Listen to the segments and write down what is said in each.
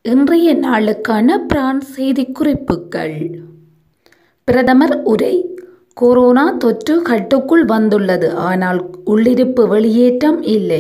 இன்றைய நாளுக்கான பிரான்ஸ் செய்திக்குறிப்புகள் பிரதமர் உரை கொரோனா தொற்று கட்டுக்குள் வந்துள்ளது ஆனால் உள்ளிருப்பு வெளியேற்றம் இல்லை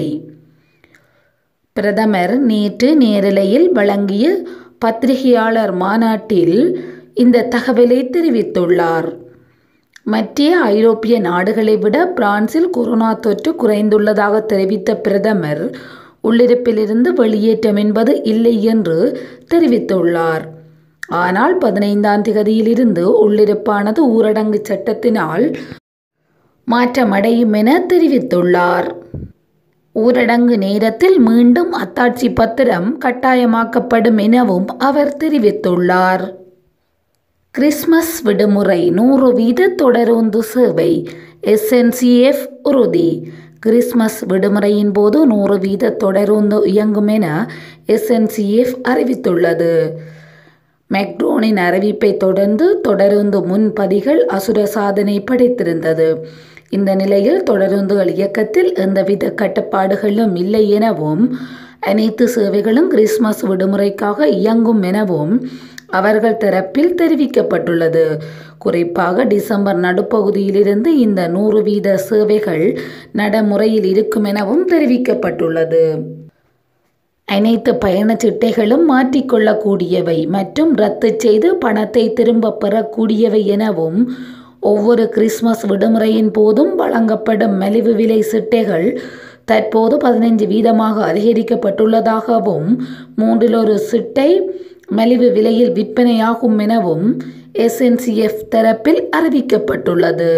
பிரதமர் நேற்று நேரலையில் வழங்கிய பத்திரிகையாளர் மாநாட்டில் இந்த தகவலை தெரிவித்துள்ளார் மற்ற ஐரோப்பிய நாடுகளை விட பிரான்சில் கொரோனா தொற்று குறைந்துள்ளதாக தெரிவித்த பிரதமர் உள்ளிருப்பிலிருந்து வெளியேற்றம் என்பது இல்லை என்று தெரிவித்துள்ளார் ஆனால் பதினைந்தாம் திகதியிலிருந்து உள்ளிருப்பானது ஊரடங்கு சட்டத்தினால் மாற்றமடையும் என தெரிவித்துள்ளார் ஊரடங்கு நேரத்தில் மீண்டும் அத்தாட்சி பத்திரம் கட்டாயமாக்கப்படும் எனவும் அவர் தெரிவித்துள்ளார் கிறிஸ்மஸ் விடுமுறை நூறு வீத தொடருந்து சேவை எஸ்என்சிஎஃப் உறுதி கிறிஸ்மஸ் விடுமுறையின் போது நூறு வீத தொடருந்து இயங்கும் என எஸ்என்சிஎஃப் அறிவித்துள்ளது மெக்டோனின் அறிவிப்பை தொடர்ந்து தொடருந்து முன்பதிகள் அசுர சாதனை படைத்திருந்தது இந்த நிலையில் தொடருந்துகள் இயக்கத்தில் எந்தவித கட்டுப்பாடுகளும் இல்லை எனவும் அனைத்து சேவைகளும் கிறிஸ்மஸ் விடுமுறைக்காக இயங்கும் எனவும் அவர்கள் தரப்பில் தெரிவிக்கப்பட்டுள்ளது குறிப்பாக டிசம்பர் நடுப்பகுதியிலிருந்து இந்த நூறு வீத சேவைகள் நடைமுறையில் இருக்கும் எனவும் தெரிவிக்கப்பட்டுள்ளது அனைத்து பயணச்சீட்டைகளும் மாற்றிக்கொள்ளக்கூடியவை மற்றும் ரத்து செய்து பணத்தை திரும்ப பெறக்கூடியவை எனவும் ஒவ்வொரு கிறிஸ்மஸ் விடுமுறையின் போதும் வழங்கப்படும் மலிவு விலை சிட்டைகள் தற்போது பதினைஞ்சு வீதமாக அதிகரிக்கப்பட்டுள்ளதாகவும் மூன்றில் ஒரு சிட்டை மலிவு விலையில் விற்பனையாகும் எனவும் எஸ்என்சிஎஃப் தரப்பில் அறிவிக்கப்பட்டுள்ளது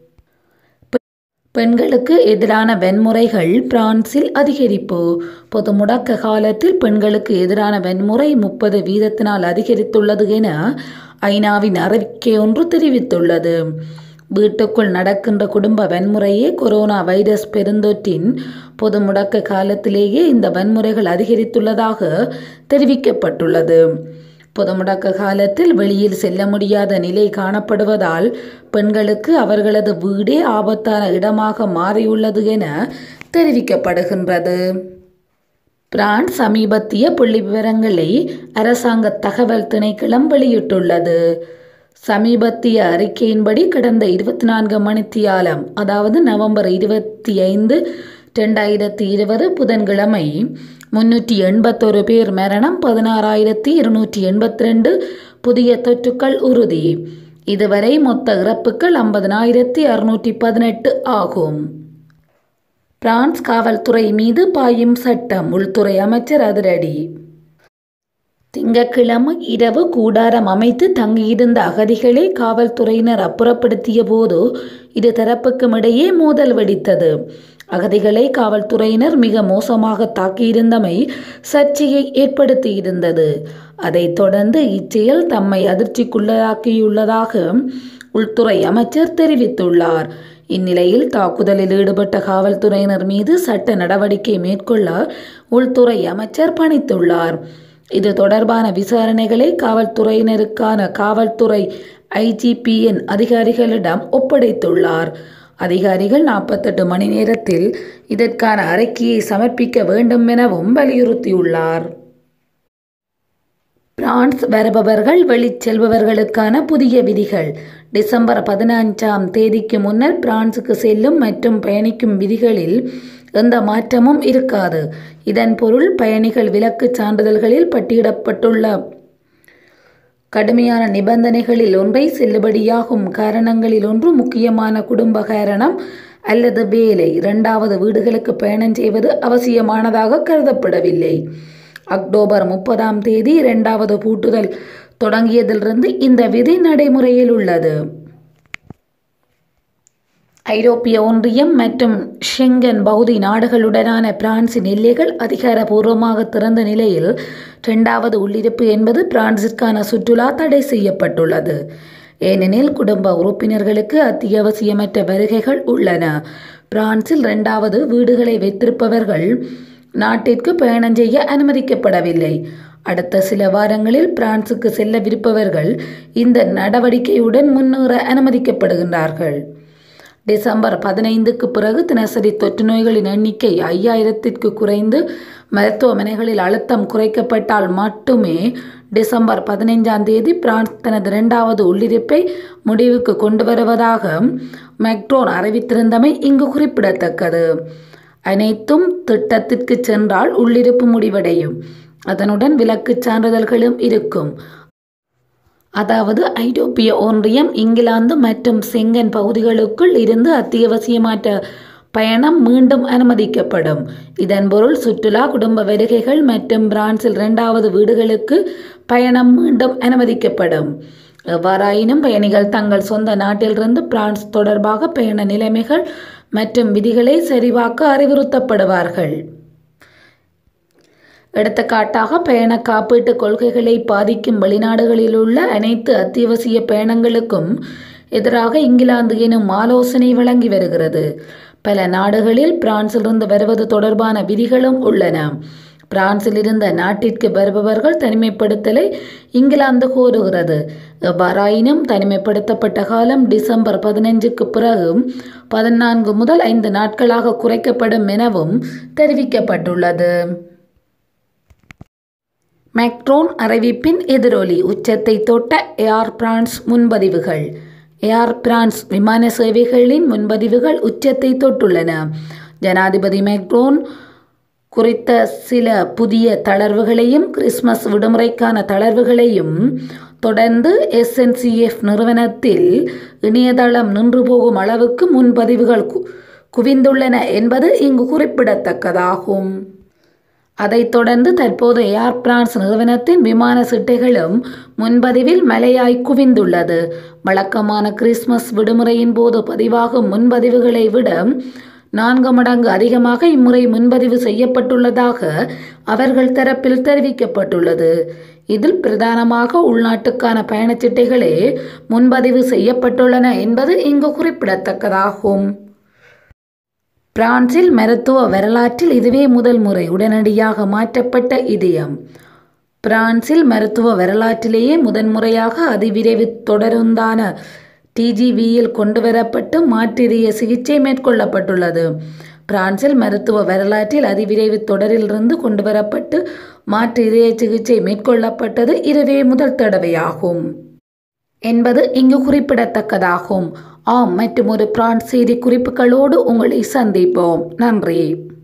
பெண்களுக்கு எதிரான வன்முறைகள் பிரான்சில் அதிகரிப்பு பொது முடக்க காலத்தில் பெண்களுக்கு எதிரான வன்முறை முப்பது வீதத்தினால் அதிகரித்துள்ளது என ஐநாவின் அறிக்கை ஒன்று தெரிவித்துள்ளது வீட்டுக்குள் நடக்கின்ற குடும்ப வன்முறையே கொரோனா வைரஸ் பெருந்தொற்றின் பொது முடக்க காலத்திலேயே இந்த வன்முறைகள் அதிகரித்துள்ளதாக தெரிவிக்கப்பட்டுள்ளது பொது முடக்க காலத்தில் வெளியில் செல்ல முடியாத நிலை காணப்படுவதால் பெண்களுக்கு அவர்களது வீடே ஆபத்தான இடமாக மாறியுள்ளது என தெரிவிக்கப்படுகின்றது பிரான்ஸ் சமீபத்திய புள்ளி விவரங்களை அரசாங்க தகவல் திணைக்களம் வெளியிட்டுள்ளது சமீபத்திய அறிக்கையின்படி கடந்த இருபத்தி நான்கு மணித்தியாலம் அதாவது நவம்பர் இருபத்தி ஐந்து ரெண்டாயிரத்தி இருபது புதன்கிழமை முன்னூற்றி எண்பத்தொரு பேர் மரணம் பதினாறாயிரத்தி இருநூற்றி எண்பத்தி ரெண்டு புதிய தொற்றுக்கள் உறுதி இதுவரை மொத்த இறப்புகள் ஐம்பதனாயிரத்தி அறுநூற்றி பதினெட்டு ஆகும் பிரான்ஸ் காவல்துறை மீது பாயும் சட்டம் உள்துறை அமைச்சர் அதிரடி திங்கட்கிழமை இரவு கூடாரம் அமைத்து தங்கியிருந்த அகதிகளை காவல்துறையினர் அப்புறப்படுத்திய போது இரு தரப்புக்கும் இடையே மோதல் வெடித்தது அகதிகளை காவல்துறையினர் மிக மோசமாக தாக்கியிருந்தமை சர்ச்சையை ஏற்படுத்தியிருந்தது அதைத் தொடர்ந்து இச்செயல் தம்மை அதிர்ச்சிக்குள்ளாக்கியுள்ளதாக உள்துறை அமைச்சர் தெரிவித்துள்ளார் இந்நிலையில் தாக்குதலில் ஈடுபட்ட காவல்துறையினர் மீது சட்ட நடவடிக்கை மேற்கொள்ள உள்துறை அமைச்சர் பணித்துள்ளார் இது தொடர்பான விசாரணைகளை காவல்துறையினருக்கான காவல்துறை ஐஜிபிஎன் அதிகாரிகளிடம் ஒப்படைத்துள்ளார் அதிகாரிகள் நாற்பத்தெட்டு மணி நேரத்தில் இதற்கான அறிக்கையை சமர்ப்பிக்க வேண்டும் எனவும் வலியுறுத்தியுள்ளார் பிரான்ஸ் வருபவர்கள் வெளிச்செல்பவர்களுக்கான புதிய விதிகள் டிசம்பர் பதினஞ்சாம் தேதிக்கு முன்னர் பிரான்சுக்கு செல்லும் மற்றும் பயணிக்கும் விதிகளில் எந்த மாற்றமும் இருக்காது இதன் பொருள் பயணிகள் விலக்குச் சான்றிதழ்களில் பட்டியலிடப்பட்டுள்ள கடுமையான நிபந்தனைகளில் ஒன்றை செல்லுபடியாகும் காரணங்களில் ஒன்று முக்கியமான குடும்ப காரணம் அல்லது வேலை இரண்டாவது வீடுகளுக்கு பயணம் செய்வது அவசியமானதாக கருதப்படவில்லை அக்டோபர் முப்பதாம் தேதி இரண்டாவது பூட்டுதல் தொடங்கியதிலிருந்து இந்த விதி நடைமுறையில் உள்ளது ஐரோப்பிய ஒன்றியம் மற்றும் ஷெங்கன் பகுதி நாடுகளுடனான பிரான்சின் எல்லைகள் அதிகாரபூர்வமாக திறந்த நிலையில் இரண்டாவது உள்ளிருப்பு என்பது பிரான்சிற்கான சுற்றுலா தடை செய்யப்பட்டுள்ளது ஏனெனில் குடும்ப உறுப்பினர்களுக்கு அத்தியாவசியமற்ற வருகைகள் உள்ளன பிரான்சில் இரண்டாவது வீடுகளை வைத்திருப்பவர்கள் நாட்டிற்கு பயணம் செய்ய அனுமதிக்கப்படவில்லை அடுத்த சில வாரங்களில் பிரான்சுக்கு செல்லவிருப்பவர்கள் இந்த நடவடிக்கையுடன் முன்னேற அனுமதிக்கப்படுகின்றார்கள் டிசம்பர் பதினைந்துக்கு பிறகு தினசரி தொற்று நோய்களின் எண்ணிக்கை ஐயாயிரத்திற்கு குறைந்து மருத்துவமனைகளில் அழுத்தம் குறைக்கப்பட்டால் மட்டுமே டிசம்பர் பதினைஞ்சாம் தேதி பிரான்ஸ் தனது இரண்டாவது உள்ளிருப்பை முடிவுக்கு கொண்டு வருவதாக மெக்ரோன் அறிவித்திருந்தமை இங்கு குறிப்பிடத்தக்கது அனைத்தும் திட்டத்திற்கு சென்றால் உள்ளிருப்பு முடிவடையும் அதனுடன் விலக்குச் சான்றிதழ்களும் இருக்கும் அதாவது ஐரோப்பிய ஒன்றியம் இங்கிலாந்து மற்றும் செங்கன் பகுதிகளுக்குள் இருந்து அத்தியாவசியமற்ற பயணம் மீண்டும் அனுமதிக்கப்படும் இதன் பொருள் சுற்றுலா குடும்ப வருகைகள் மற்றும் பிரான்சில் இரண்டாவது வீடுகளுக்கு பயணம் மீண்டும் அனுமதிக்கப்படும் எவ்வாறாயினும் பயணிகள் தங்கள் சொந்த நாட்டிலிருந்து பிரான்ஸ் தொடர்பாக பயண நிலைமைகள் மற்றும் விதிகளை சரிபார்க்க அறிவுறுத்தப்படுவார்கள் எடுத்துக்காட்டாக பயண காப்பீட்டு கொள்கைகளை பாதிக்கும் வெளிநாடுகளில் உள்ள அனைத்து அத்தியாவசிய பயணங்களுக்கும் எதிராக இங்கிலாந்து எனும் ஆலோசனை வழங்கி வருகிறது பல நாடுகளில் பிரான்சிலிருந்து வருவது தொடர்பான விதிகளும் உள்ளன பிரான்சில் இருந்த நாட்டிற்கு வருபவர்கள் தனிமைப்படுத்தலை இங்கிலாந்து கோருகிறது எவ்வாறாயினும் தனிமைப்படுத்தப்பட்ட காலம் டிசம்பர் பதினைஞ்சுக்கு பிறகு பதினான்கு முதல் ஐந்து நாட்களாக குறைக்கப்படும் எனவும் தெரிவிக்கப்பட்டுள்ளது மேக்ரோன் அறிவிப்பின் எதிரொலி உச்சத்தை தொட்ட ஏர் பிரான்ஸ் முன்பதிவுகள் ஏர் பிரான்ஸ் விமான சேவைகளின் முன்பதிவுகள் உச்சத்தை தொட்டுள்ளன ஜனாதிபதி மேக்ரோன் குறித்த சில புதிய தளர்வுகளையும் கிறிஸ்மஸ் விடுமுறைக்கான தளர்வுகளையும் தொடர்ந்து எஸ்என்சிஎஃப் நிறுவனத்தில் இணையதளம் நின்று போகும் அளவுக்கு முன்பதிவுகள் கு- குவிந்துள்ளன என்பது இங்கு குறிப்பிடத்தக்கதாகும் அதைத் தொடர்ந்து தற்போது ஏர் பிரான்ஸ் நிறுவனத்தின் விமான சிட்டைகளும் முன்பதிவில் மலையாய் குவிந்துள்ளது வழக்கமான கிறிஸ்மஸ் விடுமுறையின் போது பதிவாகும் முன்பதிவுகளை விட நான்கு மடங்கு அதிகமாக இம்முறை முன்பதிவு செய்யப்பட்டுள்ளதாக அவர்கள் தரப்பில் தெரிவிக்கப்பட்டுள்ளது இதில் பிரதானமாக உள்நாட்டுக்கான பயணச்சீட்டைகளே முன்பதிவு செய்யப்பட்டுள்ளன என்பது இங்கு குறிப்பிடத்தக்கதாகும் பிரான்சில் மருத்துவ வரலாற்றில் இதுவே முதல் முறை உடனடியாக மாற்றப்பட்ட இதயம் பிரான்சில் மருத்துவ வரலாற்றிலேயே முதன்முறையாக அதிவிரைவு தொடருந்தான டிஜிவியில் கொண்டுவரப்பட்டு மாற்றிரிய சிகிச்சை மேற்கொள்ளப்பட்டுள்ளது பிரான்சில் மருத்துவ வரலாற்றில் அதிவிரைவு தொடரிலிருந்து கொண்டுவரப்பட்டு மாற்று இதய சிகிச்சை மேற்கொள்ளப்பட்டது இதுவே முதல் தடவையாகும் என்பது இங்கு குறிப்பிடத்தக்கதாகும் ஆம் மற்றும் ஒரு பிரான்ஸ் செய்தி குறிப்புகளோடு உங்களை சந்திப்போம் நன்றி